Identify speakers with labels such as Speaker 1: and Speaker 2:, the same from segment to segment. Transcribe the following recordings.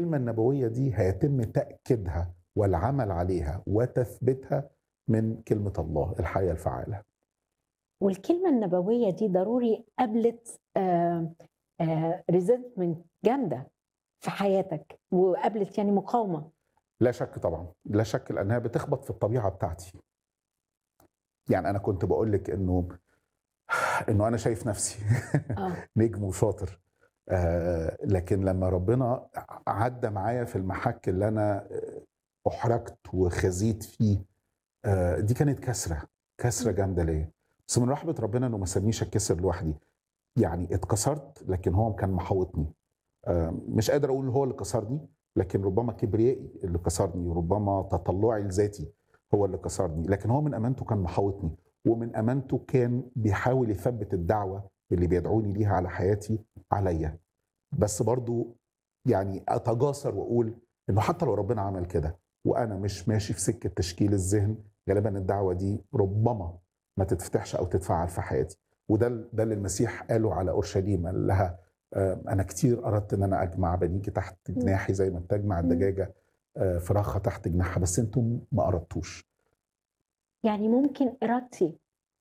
Speaker 1: الكلمة النبوية دي هيتم تأكيدها والعمل عليها وتثبيتها من كلمة الله الحياة الفعالة
Speaker 2: والكلمة النبوية دي ضروري قابلت ريزنتمنت جامدة في حياتك وقابلت يعني مقاومة
Speaker 1: لا شك طبعا لا شك لأنها بتخبط في الطبيعة بتاعتي يعني أنا كنت بقول لك إنه إنه أنا شايف نفسي
Speaker 2: اه
Speaker 1: نجم وشاطر آه لكن لما ربنا عدى معايا في المحك اللي انا احرجت وخزيت فيه آه دي كانت كسره كسره جامده ليا بس من رحمه ربنا انه ما سابنيش اتكسر لوحدي يعني اتكسرت لكن هو كان محاوطني آه مش قادر اقول هو اللي كسرني لكن ربما كبريائي اللي كسرني وربما تطلعي لذاتي هو اللي كسرني لكن هو من امانته كان محاوطني ومن امانته كان بيحاول يثبت الدعوه اللي بيدعوني ليها على حياتي عليا بس برضو يعني اتجاسر واقول انه حتى لو ربنا عمل كده وانا مش ماشي في سكه تشكيل الذهن غالبا الدعوه دي ربما ما تتفتحش او تتفعل في حياتي وده ده اللي المسيح قاله على اورشليم قال لها آه، انا كتير اردت ان انا اجمع بنيكي تحت جناحي زي ما بتجمع الدجاجه آه، فراخها تحت جناحها بس انتم ما اردتوش
Speaker 2: يعني ممكن إرادتي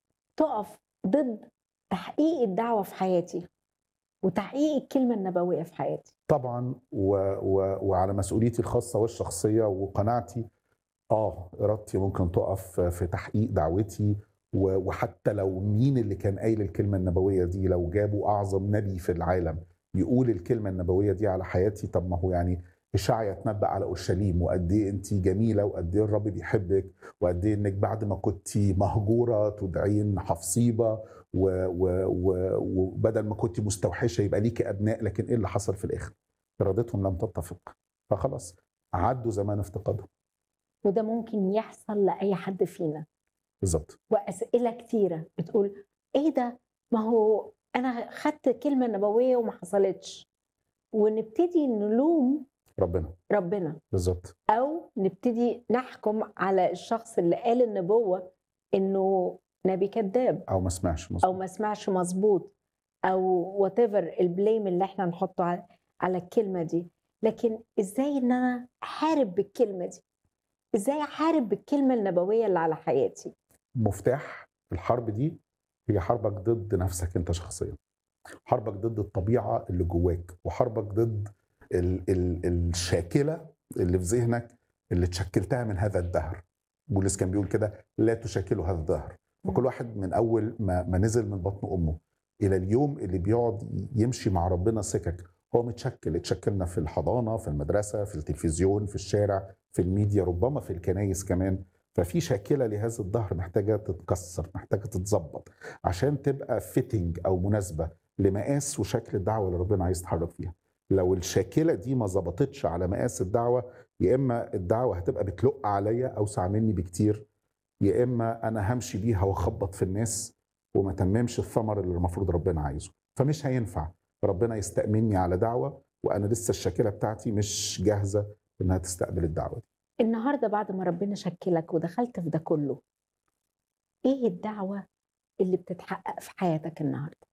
Speaker 2: تقف ضد تحقيق الدعوة في حياتي وتحقيق الكلمة النبوية في حياتي
Speaker 1: طبعا و... و... وعلى مسؤوليتي الخاصه والشخصيه وقناعتي اه ارادتي ممكن تقف في تحقيق دعوتي و... وحتى لو مين اللي كان قايل الكلمه النبويه دي لو جابوا اعظم نبي في العالم يقول الكلمه النبويه دي على حياتي طب ما هو يعني اشعيا اتنبأ على اورشليم وقد ايه انت جميله وقد ايه الرب بيحبك وقد ايه انك بعد ما كنت مهجوره تدعين حفصيبه و- و- و- وبدل ما كنت مستوحشه يبقى ليكي ابناء لكن ايه اللي حصل في الاخر؟ ارادتهم لم تتفق فخلاص عدوا زمان افتقادهم
Speaker 2: وده ممكن يحصل لأي حد فينا
Speaker 1: بالظبط
Speaker 2: وأسئلة كتيرة بتقول إيه ده ما هو أنا خدت كلمة نبوية وما حصلتش ونبتدي نلوم
Speaker 1: ربنا
Speaker 2: ربنا
Speaker 1: بالظبط
Speaker 2: أو نبتدي نحكم على الشخص اللي قال النبوة إنه نبي كذاب
Speaker 1: او ما سمعش
Speaker 2: او
Speaker 1: مظبوط
Speaker 2: ما سمعش مظبوط او وات ايفر البليم اللي احنا نحطه على, على الكلمه دي لكن ازاي ان انا احارب بالكلمه دي ازاي احارب بالكلمه النبويه اللي على حياتي
Speaker 1: مفتاح الحرب دي هي حربك ضد نفسك انت شخصيا حربك ضد الطبيعه اللي جواك وحربك ضد ال ال الشاكله اللي في ذهنك اللي تشكلتها من هذا الدهر بولس كان بيقول كده لا تشكلوا هذا الدهر فكل واحد من اول ما, ما نزل من بطن امه الى اليوم اللي بيقعد يمشي مع ربنا سكك هو متشكل اتشكلنا في الحضانه في المدرسه في التلفزيون في الشارع في الميديا ربما في الكنايس كمان ففي شاكله لهذا الظهر محتاجه تتكسر محتاجه تتظبط عشان تبقى فيتنج او مناسبه لمقاس وشكل الدعوه اللي ربنا عايز يتحرك فيها لو الشاكله دي ما ظبطتش على مقاس الدعوه يا اما الدعوه هتبقى بتلق عليا اوسع مني بكتير يا اما انا همشي بيها واخبط في الناس وما تممش الثمر اللي المفروض ربنا عايزه فمش هينفع ربنا يستأمني على دعوه وانا لسه الشاكله بتاعتي مش جاهزه انها تستقبل الدعوه دي
Speaker 2: النهارده بعد ما ربنا شكلك ودخلت في ده كله ايه الدعوه اللي بتتحقق في حياتك النهارده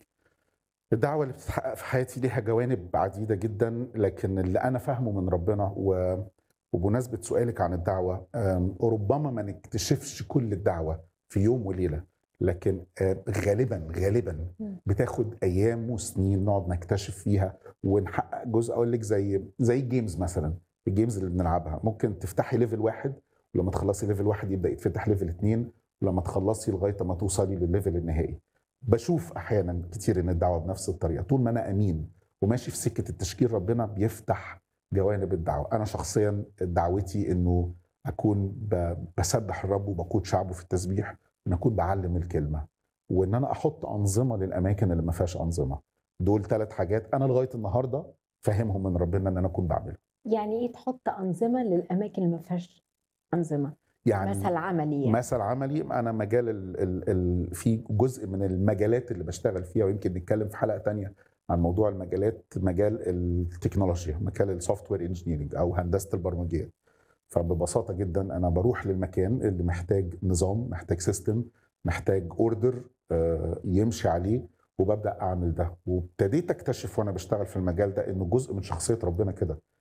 Speaker 1: الدعوة اللي بتتحقق في حياتي ليها جوانب عديدة جدا لكن اللي أنا فاهمه من ربنا و... وبمناسبة سؤالك عن الدعوة أم، ربما ما نكتشفش كل الدعوة في يوم وليلة لكن آه، غالبا غالبا
Speaker 2: مم.
Speaker 1: بتاخد أيام وسنين نقعد نكتشف فيها ونحقق جزء أقول لك زي زي الجيمز مثلا الجيمز اللي بنلعبها ممكن تفتحي ليفل واحد ولما تخلصي ليفل واحد يبدأ يتفتح ليفل اتنين ولما تخلصي لغاية ما توصلي للليفل النهائي بشوف احيانا كتير ان الدعوه بنفس الطريقه طول ما انا امين وماشي في سكه التشكيل ربنا بيفتح جوانب الدعوه انا شخصيا دعوتي انه اكون ب- بسبح الرب وبقود شعبه في التسبيح ان اكون بعلم الكلمه وان انا احط انظمه للاماكن اللي ما فيهاش انظمه دول ثلاث حاجات انا لغايه النهارده فاهمهم من ربنا ان انا اكون بعملهم
Speaker 2: يعني ايه تحط انظمه للاماكن اللي ما فيهاش انظمه
Speaker 1: يعني
Speaker 2: مثل عملي يعني.
Speaker 1: مثل عملي انا مجال ال ال ال في جزء من المجالات اللي بشتغل فيها ويمكن نتكلم في حلقه تانية عن موضوع المجالات مجال التكنولوجيا مجال السوفت وير انجينيرنج او هندسه البرمجيات فببساطه جدا انا بروح للمكان اللي محتاج نظام محتاج سيستم محتاج اوردر يمشي عليه وببدا اعمل ده وابتديت اكتشف وانا بشتغل في المجال ده انه جزء من شخصيه ربنا كده